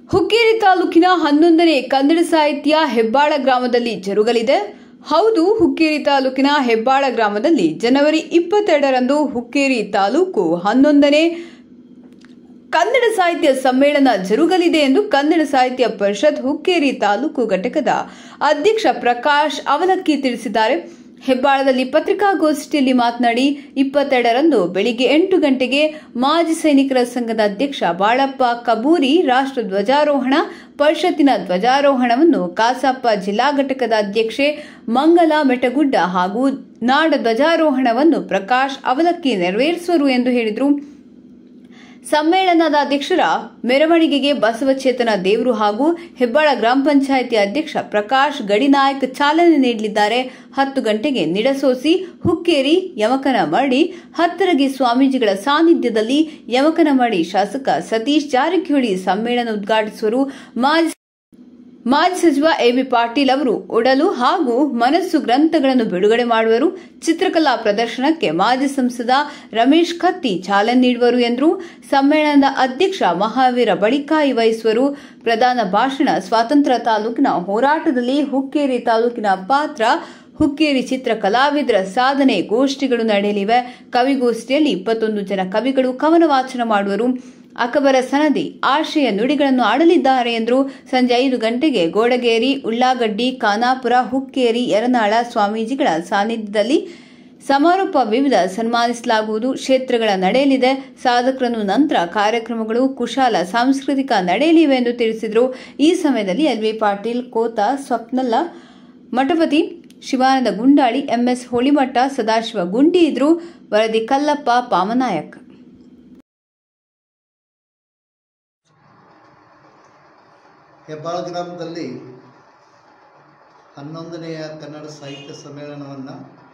ಹುಕ್ಕೇರಿ ತಾಲೂಕಿನ ಹನ್ನೊಂದನೇ ಕನ್ನಡ ಸಾಹಿತ್ಯ ಹೆಬ್ಬಾಳ ಗ್ರಾಮದಲ್ಲಿ ಜರುಗಲಿದೆ ಹೌದು ಹುಕ್ಕೇರಿ ತಾಲೂಕಿನ ಹೆಬ್ಬಾಳ ಗ್ರಾಮದಲ್ಲಿ ಜನವರಿ ಇಪ್ಪತ್ತೆರಡರಂದು ಹುಕ್ಕೇರಿ ತಾಲೂಕು ಹನ್ನೊಂದನೇ ಕನ್ನಡ ಸಾಹಿತ್ಯ ಸಮ್ಮೇಳನ ಜರುಗಲಿದೆ ಎಂದು ಕನ್ನಡ ಸಾಹಿತ್ಯ ಪರಿಷತ್ ಹುಕ್ಕೇರಿ ತಾಲೂಕು ಘಟಕದ ಅಧ್ಯಕ್ಷ ಪ್ರಕಾಶ್ ಅವಲಕ್ಕಿ ತಿಳಿಸಿದ್ದಾರೆ ಹೆಬ್ಬಾಳದಲ್ಲಿ ಪತ್ರಿಕಾಗೋಷ್ಠಿಯಲ್ಲಿ ಮಾತನಾಡಿ ಇಪ್ಪತ್ತೆರಡರಂದು ಬೆಳಿಗ್ಗೆ ಎಂಟು ಗಂಟೆಗೆ ಮಾಜಿ ಸೈನಿಕರ ಸಂಘದ ಅಧ್ಯಕ್ಷ ಬಾಳಪ್ಪ ಕಬೂರಿ ರಾಷ್ಟ್ರ ಧ್ವಜಾರೋಹಣ ಪರಿಷತ್ತಿನ ಧ್ವಜಾರೋಹಣವನ್ನು ಕಾಸಪ್ಪ ಜಿಲ್ಲಾ ಘಟಕದ ಅಧ್ಯಕ್ಷೆ ಮಂಗಲ ಮೆಟಗುಡ್ಡ ಹಾಗೂ ನಾಡ ಧ್ವಜಾರೋಹಣವನ್ನು ಪ್ರಕಾಶ್ ಅವಲಕ್ಕಿ ನೆರವೇರಿಸುವರು ಎಂದು ಹೇಳಿದರು ಸಮ್ಮೇಳನದ ಅಧ್ಯಕ್ಷರ ಮೆರವಣಿಗೆಗೆ ಬಸವಚೇತನ ದೇವರು ಹಾಗೂ ಹೆಬ್ಬಾಳ ಗ್ರಾಮ ಪಂಚಾಯಿತಿ ಅಧ್ಯಕ್ಷ ಪ್ರಕಾಶ್ ಗಡಿನಾಯಕ್ ಚಾಲನೆ ನೀಡಲಿದ್ದಾರೆ ಹತ್ತು ಗಂಟೆಗೆ ನಿಡಸೋಸಿ ಹುಕ್ಕೇರಿ ಯಮಕನಮರಡಿ ಹತ್ತರಗಿ ಸ್ವಾಮೀಜಿಗಳ ಸಾನ್ನಿಧ್ಯದಲ್ಲಿ ಯಮಕನಮರಡಿ ಶಾಸಕ ಸತೀಶ್ ಜಾರಕಿಹೊಳಿ ಸಮ್ಮೇಳನ ಉದ್ಘಾಟಿಸುವರು ಮಾಜಿ ಮಾಜಿ ಸಚಿವ ಎಬಿ ಪಾಟೀಲ್ ಅವರು ಒಡಲು ಹಾಗೂ ಮನಸ್ಸು ಗ್ರಂಥಗಳನ್ನು ಬಿಡುಗಡೆ ಮಾಡುವರು ಚಿತ್ರಕಲಾ ಪ್ರದರ್ಶನಕ್ಕೆ ಮಾಜಿ ಸಂಸದ ರಮೇಶ್ ಕತ್ತಿ ಚಾಲನೆ ನೀಡುವರು ಎಂದರು ಸಮ್ಮೇಳನದ ಅಧ್ಯಕ್ಷ ಮಹಾವೀರ ಬಳಿಕಾಯಿ ವಹಿಸುವರು ಪ್ರಧಾನ ಭಾಷಣ ಸ್ವಾತಂತ್ರ್ಯ ತಾಲೂಕಿನ ಹೋರಾಟದಲ್ಲಿ ಹುಕ್ಕೇರಿ ತಾಲೂಕಿನ ಪಾತ್ರ ಹುಕ್ಕೇರಿ ಚಿತ್ರ ಕಲಾವಿದರ ಸಾಧನೆ ಗೋಷ್ಠಿಗಳು ನಡೆಯಲಿವೆ ಕವಿಗೋಷ್ಠಿಯಲ್ಲಿ ಇಪ್ಪತ್ತೊಂದು ಜನ ಕವಿಗಳು ಕವನ ವಾಚನ ಮಾಡುವರು ಅಕಬರ ಸನದಿ ಆಶಯ ನುಡಿಗಳನ್ನು ಆಡಲಿದ್ದಾರೆ ಎಂದರು ಸಂಜೆ ಐದು ಗಂಟೆಗೆ ಗೋಡಗೇರಿ ಉಳ್ಳಾಗಡ್ಡಿ ಖಾನಾಪುರ ಹುಕ್ಕೇರಿ ಯರನಾಳ ಸ್ವಾಮೀಜಿಗಳ ಸಾನ್ನಿಧ್ಯದಲ್ಲಿ ಸಮಾರೋಪ ವಿವಿಧ ಸನ್ಮಾನಿಸಲಾಗುವುದು ಕ್ಷೇತ್ರಗಳ ನಡೆಯಲಿದೆ ಸಾಧಕರನ್ನು ನಂತರ ಕಾರ್ಯಕ್ರಮಗಳು ಕುಶಾಲ ಸಾಂಸ್ಕೃತಿಕ ನಡೆಯಲಿವೆ ಎಂದು ತಿಳಿಸಿದರು ಈ ಸಮಯದಲ್ಲಿ ಎಲ್ವಿ ಪಾಟೀಲ್ ಕೋತ ಸ್ವಪ್ನಲ್ಲ ಮಠಪತಿ ಶಿವಾನಂದ ಗುಂಡಾಳಿ ಎಂಎಸ್ ಹೋಳಿಮಠ ಸದಾಶಿವ ಗುಂಡಿ ಇದ್ರು ವರದಿ ಕಲ್ಲಪ್ಪ ಪಾಮನಾಯಕ್ ಹೆಬ್ಬಾಳ ಗ್ರಾಮದಲ್ಲಿ ಹನ್ನೊಂದನೆಯ ಕನ್ನಡ ಸಾಹಿತ್ಯ ಸಮ್ಮೇಳನವನ್ನು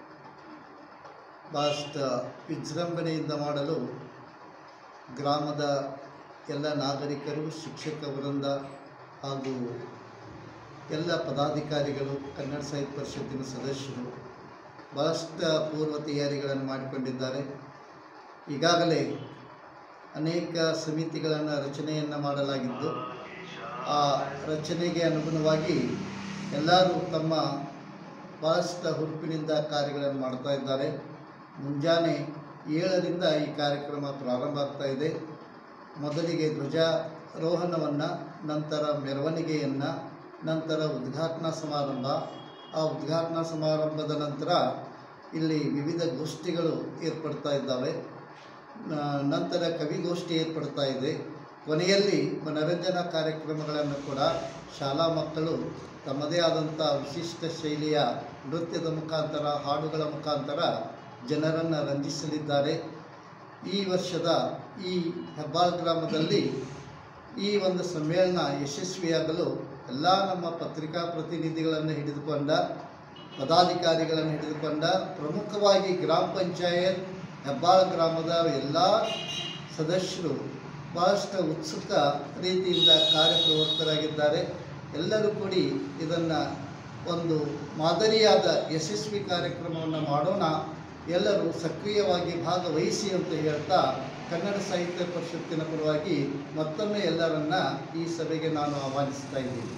ಭಾಳಷ್ಟು ವಿಜೃಂಭಣೆಯಿಂದ ಮಾಡಲು ಗ್ರಾಮದ ಎಲ್ಲ ನಾಗರಿಕರು ಶಿಕ್ಷಕ ವೃಂದ ಹಾಗೂ ಎಲ್ಲ ಪದಾಧಿಕಾರಿಗಳು ಕನ್ನಡ ಸಾಹಿತ್ಯ ಪರಿಷತ್ತಿನ ಸದಸ್ಯರು ಭಾಳಷ್ಟು ಪೂರ್ವ ತಯಾರಿಗಳನ್ನು ಮಾಡಿಕೊಂಡಿದ್ದಾರೆ ಈಗಾಗಲೇ ಅನೇಕ ಸಮಿತಿಗಳನ್ನು ರಚನೆಯನ್ನು ಮಾಡಲಾಗಿದ್ದು ಆ ರಚನೆಗೆ ಅನುಗುಣವಾಗಿ ಎಲ್ಲರೂ ತಮ್ಮ ಭಾಳಷ್ಟು ಹುರುಪಿನಿಂದ ಕಾರ್ಯಗಳನ್ನು ಮಾಡ್ತಾ ಇದ್ದಾರೆ ಮುಂಜಾನೆ ಏಳರಿಂದ ಈ ಕಾರ್ಯಕ್ರಮ ಪ್ರಾರಂಭ ಆಗ್ತಾ ಇದೆ ಮೊದಲಿಗೆ ಧ್ವಜಾರೋಹಣವನ್ನು ನಂತರ ಮೆರವಣಿಗೆಯನ್ನು ನಂತರ ಉದ್ಘಾಟನಾ ಸಮಾರಂಭ ಆ ಉದ್ಘಾಟನಾ ಸಮಾರಂಭದ ನಂತರ ಇಲ್ಲಿ ವಿವಿಧ ಗೋಷ್ಠಿಗಳು ಏರ್ಪಡ್ತಾ ಇದ್ದಾವೆ ನ- ನಂತರ ಕವಿಗೋಷ್ಠಿ ಏರ್ಪಡ್ತಾ ಇದೆ ಕೊನೆಯಲ್ಲಿ ಮನರಂಜನಾ ಕಾರ್ಯಕ್ರಮಗಳನ್ನು ಕೂಡ ಶಾಲಾ ಮಕ್ಕಳು ತಮ್ಮದೇ ಆದಂಥ ವಿಶಿಷ್ಟ ಶೈಲಿಯ ನೃತ್ಯದ ಮುಖಾಂತರ ಹಾಡುಗಳ ಮುಖಾಂತರ ಜನರನ್ನು ರಂಜಿಸಲಿದ್ದಾರೆ ಈ ವರ್ಷದ ಈ ಹೆಬ್ಬಾಳ ಗ್ರಾಮದಲ್ಲಿ ಈ ಒಂದು ಸಮ್ಮೇಳನ ಯಶಸ್ವಿಯಾಗಲು ಎಲ್ಲ ನಮ್ಮ ಪತ್ರಿಕಾ ಪ್ರತಿನಿಧಿಗಳನ್ನು ಹಿಡಿದುಕೊಂಡ ಪದಾಧಿಕಾರಿಗಳನ್ನು ಹಿಡಿದುಕೊಂಡ ಪ್ರಮುಖವಾಗಿ ಗ್ರಾಮ ಪಂಚಾಯತ್ ಹೆಬ್ಬಾಳ ಗ್ರಾಮದ ಎಲ್ಲ ಸದಸ್ಯರು ಭಾಳಷ್ಟು ಉತ್ಸುಕ ರೀತಿಯಿಂದ ಕಾರ್ಯಪ್ರವೃತ್ತರಾಗಿದ್ದಾರೆ ಎಲ್ಲರೂ ಕೂಡಿ ಇದನ್ನು ಒಂದು ಮಾದರಿಯಾದ ಯಶಸ್ವಿ ಕಾರ್ಯಕ್ರಮವನ್ನು ಮಾಡೋಣ ಎಲ್ಲರೂ ಸಕ್ರಿಯವಾಗಿ ಭಾಗವಹಿಸಿ ಅಂತ ಹೇಳ್ತಾ ಕನ್ನಡ ಸಾಹಿತ್ಯ ಪರಿಷತ್ತಿನ ಪರವಾಗಿ ಮತ್ತೊಮ್ಮೆ ಎಲ್ಲರನ್ನ ಈ ಸಭೆಗೆ ನಾನು ಆಹ್ವಾನಿಸ್ತಾ ಇದ್ದೀನಿ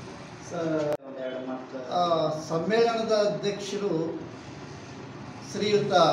ಆ, ಸಮ್ಮೇಳನದ ಅಧ್ಯಕ್ಷರು ಶ್ರೀಯುತ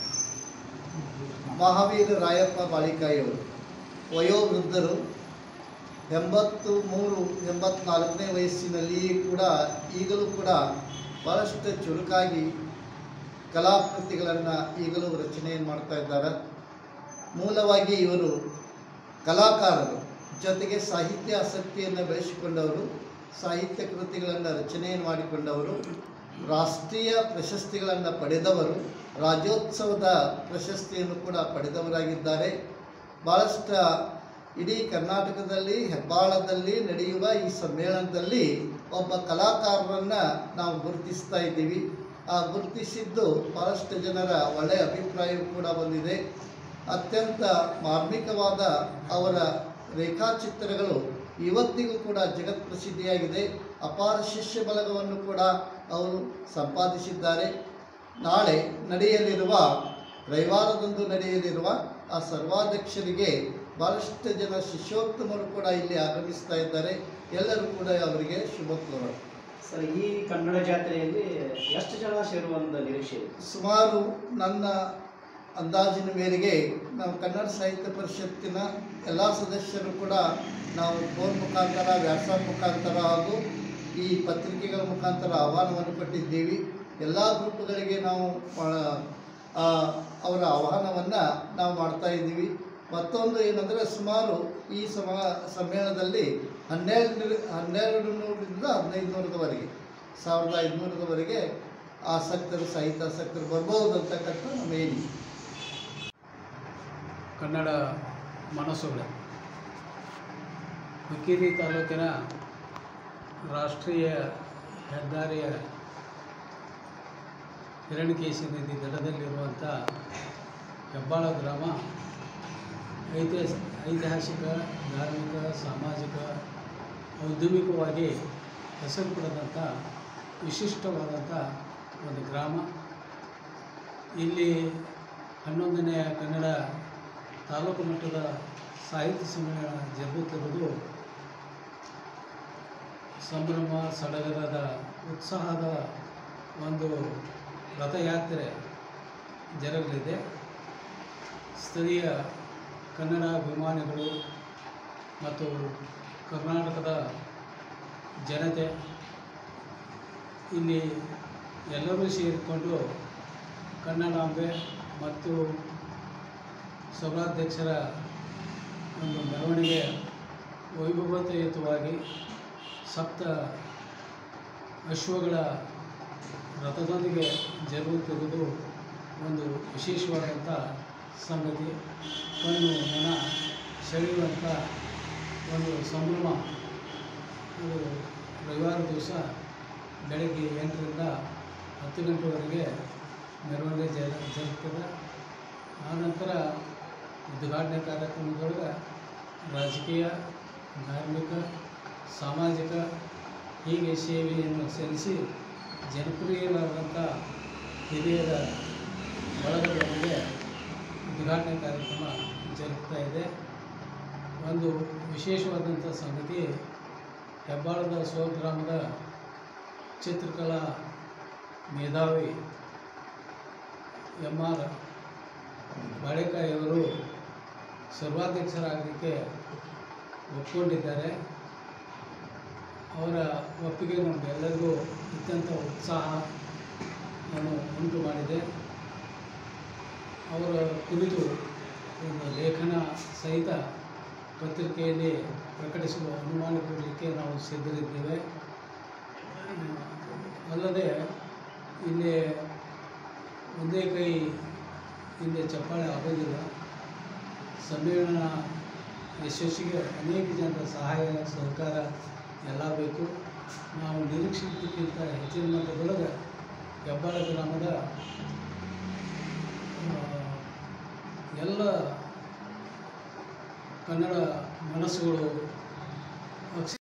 ಮಹಾವೀರ ರಾಯಪ್ಪ ಬಾಳಿಕಾಯಿಯವರು ವಯೋವೃದ್ಧರು ಎಂಬತ್ತು ಮೂರು ಎಂಬತ್ನಾಲ್ಕನೇ ವಯಸ್ಸಿನಲ್ಲಿ ಕೂಡ ಈಗಲೂ ಕೂಡ ಭಾಳಷ್ಟು ಚುರುಕಾಗಿ ಕಲಾಕೃತಿಗಳನ್ನು ಈಗಲೂ ರಚನೆಯನ್ನು ಮಾಡ್ತಾ ಇದ್ದಾರೆ ಮೂಲವಾಗಿ ಇವರು ಕಲಾಕಾರರು ಜೊತೆಗೆ ಸಾಹಿತ್ಯ ಆಸಕ್ತಿಯನ್ನು ಬೆಳೆಸಿಕೊಂಡವರು ಸಾಹಿತ್ಯ ಕೃತಿಗಳನ್ನು ರಚನೆಯನ್ನು ಮಾಡಿಕೊಂಡವರು ರಾಷ್ಟ್ರೀಯ ಪ್ರಶಸ್ತಿಗಳನ್ನು ಪಡೆದವರು ರಾಜ್ಯೋತ್ಸವದ ಪ್ರಶಸ್ತಿಯನ್ನು ಕೂಡ ಪಡೆದವರಾಗಿದ್ದಾರೆ ಭಾಳಷ್ಟು ಇಡೀ ಕರ್ನಾಟಕದಲ್ಲಿ ಹೆಬ್ಬಾಳದಲ್ಲಿ ನಡೆಯುವ ಈ ಸಮ್ಮೇಳನದಲ್ಲಿ ಒಬ್ಬ ಕಲಾಕಾರರನ್ನು ನಾವು ಗುರುತಿಸ್ತಾ ಇದ್ದೀವಿ ಆ ಗುರುತಿಸಿದ್ದು ಭಾಳಷ್ಟು ಜನರ ಒಳ್ಳೆಯ ಅಭಿಪ್ರಾಯವೂ ಕೂಡ ಬಂದಿದೆ ಅತ್ಯಂತ ಮಾರ್ಮಿಕವಾದ ಅವರ ರೇಖಾಚಿತ್ರಗಳು ಇವತ್ತಿಗೂ ಕೂಡ ಜಗತ್ ಪ್ರಸಿದ್ಧಿಯಾಗಿದೆ ಅಪಾರ ಶಿಷ್ಯ ಬಲಗವನ್ನು ಕೂಡ ಅವರು ಸಂಪಾದಿಸಿದ್ದಾರೆ ನಾಳೆ ನಡೆಯಲಿರುವ ರವಿವಾರದಂದು ನಡೆಯಲಿರುವ ಆ ಸರ್ವಾಧ್ಯಕ್ಷರಿಗೆ ಭಾಳಷ್ಟು ಜನ ಶಿಷ್ಯೋತ್ತಮರು ಕೂಡ ಇಲ್ಲಿ ಆಗಮಿಸ್ತಾ ಇದ್ದಾರೆ ಎಲ್ಲರೂ ಕೂಡ ಅವರಿಗೆ ಶುಭ ಕೋರೋಣ ಸರ್ ಈ ಕನ್ನಡ ಜಾತ್ರೆಯಲ್ಲಿ ಎಷ್ಟು ಜನ ಸೇರುವಂತ ನಿರೀಕ್ಷೆ ಇದೆ ಸುಮಾರು ನನ್ನ ಅಂದಾಜಿನ ಮೇರೆಗೆ ನಾವು ಕನ್ನಡ ಸಾಹಿತ್ಯ ಪರಿಷತ್ತಿನ ಎಲ್ಲ ಸದಸ್ಯರು ಕೂಡ ನಾವು ಫೋನ್ ಮುಖಾಂತರ ವ್ಯಾಟ್ಸಪ್ ಮುಖಾಂತರ ಹಾಗೂ ಈ ಪತ್ರಿಕೆಗಳ ಮುಖಾಂತರ ಆಹ್ವಾನವನ್ನು ಕೊಟ್ಟಿದ್ದೀವಿ ಎಲ್ಲ ಗ್ರೂಪ್ಗಳಿಗೆ ನಾವು ಆ, ಆ, ಅವರ ಆಹ್ವಾನವನ್ನು ನಾವು ಮಾಡ್ತಾ ಇದ್ದೀವಿ ಮತ್ತೊಂದು ಏನಂದರೆ ಸುಮಾರು ಈ ಸಮ ಸಮ್ಮೇಳನದಲ್ಲಿ ಹನ್ನೆರಡು ಹನ್ನೆರಡು ನೂರರಿಂದ ಹದಿನೈದು ನೂರದವರೆಗೆ ಸಾವಿರದ ಐದುನೂರದವರೆಗೆ ಆಸಕ್ತರು ಸಾಹಿತ್ಯಾಸಕ್ತರು ಬರ್ಬೋದು ಅಂತಕ್ಕಂಥ ನಮ್ಮ ಏನಿದೆ ಕನ್ನಡ ಮನಸ್ಸುಗಳು ಹುಕ್ಕೇರಿ ತಾಲೂಕಿನ ರಾಷ್ಟ್ರೀಯ ಹೆದ್ದಾರಿಯ ಹಿರಣ್ಯಕೇಶಿ ನದಿ ದಡದಲ್ಲಿರುವಂಥ ಹೆಬ್ಬಾಳ ಗ್ರಾಮ ಐತಿಹಾಸ ಐತಿಹಾಸಿಕ ಧಾರ್ಮಿಕ ಸಾಮಾಜಿಕ ಔದ್ಯಮಿಕವಾಗಿ ಹೆಸರು ಪಡೆದಂಥ ವಿಶಿಷ್ಟವಾದಂಥ ಒಂದು ಗ್ರಾಮ ಇಲ್ಲಿ ಹನ್ನೊಂದನೆಯ ಕನ್ನಡ ತಾಲೂಕು ಮಟ್ಟದ ಸಾಹಿತ್ಯ ಸಮ್ಮೇಳನ ಜರುಗುತ್ತಿರುವುದು ಸಂಭ್ರಮ ಸಡಗರದ ಉತ್ಸಾಹದ ಒಂದು ರಥಯಾತ್ರೆ ಜರುಗಲಿದೆ ಸ್ಥಳೀಯ ಕನ್ನಡ ಅಭಿಮಾನಿಗಳು ಮತ್ತು ಕರ್ನಾಟಕದ ಜನತೆ ಇಲ್ಲಿ ಎಲ್ಲರೂ ಸೇರಿಕೊಂಡು ಕನ್ನಡಾಂಬೆ ಮತ್ತು ಸಭಾಧ್ಯಕ್ಷರ ಒಂದು ಮೆರವಣಿಗೆ ವೈಭವಯುತವಾಗಿ ಸಪ್ತ ಅಶ್ವಗಳ ರಥದೊಂದಿಗೆ ಜರುಗುತ್ತಿರುವುದು ಒಂದು ವಿಶೇಷವಾದಂಥ ಸಂಗತಿ ಕಣ್ಣು ಮನ ಸೆಳೆಯುವಂಥ ಒಂದು ಸಂಭ್ರಮ ಅದು ರವಿವಾರ ದಿವಸ ಬೆಳಗ್ಗೆ ಎಂಟರಿಂದ ಹತ್ತು ಗಂಟೆವರೆಗೆ ಮೆರವಣಿಗೆ ಜ ಜರುಗ್ತದೆ ಆನಂತರ ಉದ್ಘಾಟನೆ ಕಾರ್ಯಕ್ರಮದೊಳಗೆ ರಾಜಕೀಯ ಧಾರ್ಮಿಕ ಸಾಮಾಜಿಕ ಹೀಗೆ ಸೇವೆಯನ್ನು ಸಲ್ಲಿಸಿ ಜನಪ್ರಿಯರಾದಂಥ ಹಿರಿಯರ ಬಳಗದೊಂದಿಗೆ ಉದ್ಘಾಟನೆ ಕಾರ್ಯಕ್ರಮ ಜರುಗ್ತಾ ಇದೆ ಒಂದು ವಿಶೇಷವಾದಂಥ ಸಂಗತಿ ಹೆಬ್ಬಾಳದ ಸ್ವಗ್ರಾಮದ ಚಿತ್ರಕಲಾ ಮೇಧಾವಿ ಎಮ್ ಆರ್ ಬಾಳೆಕಾಯಿಯವರು ಸರ್ವಾಧ್ಯಕ್ಷರಾಗಲಿಕ್ಕೆ ಒಪ್ಕೊಂಡಿದ್ದಾರೆ ಅವರ ಒಪ್ಪಿಗೆ ನಮಗೆಲ್ಲರಿಗೂ ಅತ್ಯಂತ ಉತ್ಸಾಹವನ್ನು ಉಂಟು ಮಾಡಿದೆ ಅವರ ಕುರಿತು ಒಂದು ಲೇಖನ ಸಹಿತ ಪತ್ರಿಕೆಯಲ್ಲಿ ಪ್ರಕಟಿಸುವ ಅನುಮಾನ ಕೊಡಲಿಕ್ಕೆ ನಾವು ಸಿದ್ಧರಿದ್ದೇವೆ ಆ, ಅಲ್ಲದೆ ಇಲ್ಲಿ ಒಂದೇ ಕೈ ಹಿಂದೆ ಚಪ್ಪಾಳೆ ಆಗೋದಿಲ್ಲ ಸಮ್ಮೇಳನ ಯಶಸ್ಸಿಗೆ ಅನೇಕ ಜನರ ಸಹಾಯ ಸಹಕಾರ ಎಲ್ಲ ಬೇಕು ನಾವು ನಿರೀಕ್ಷಿದ್ದಕ್ಕಿಂತ ಹೆಚ್ಚಿನ ಮಟ್ಟದೊಳಗೆ ಹೆಬ್ಬಾಳ ಗ್ರಾಮದ ಆ, ಎಲ್ಲ ಕನ್ನಡ ಮನಸ್ಸುಗಳು ಅಕ್ಷ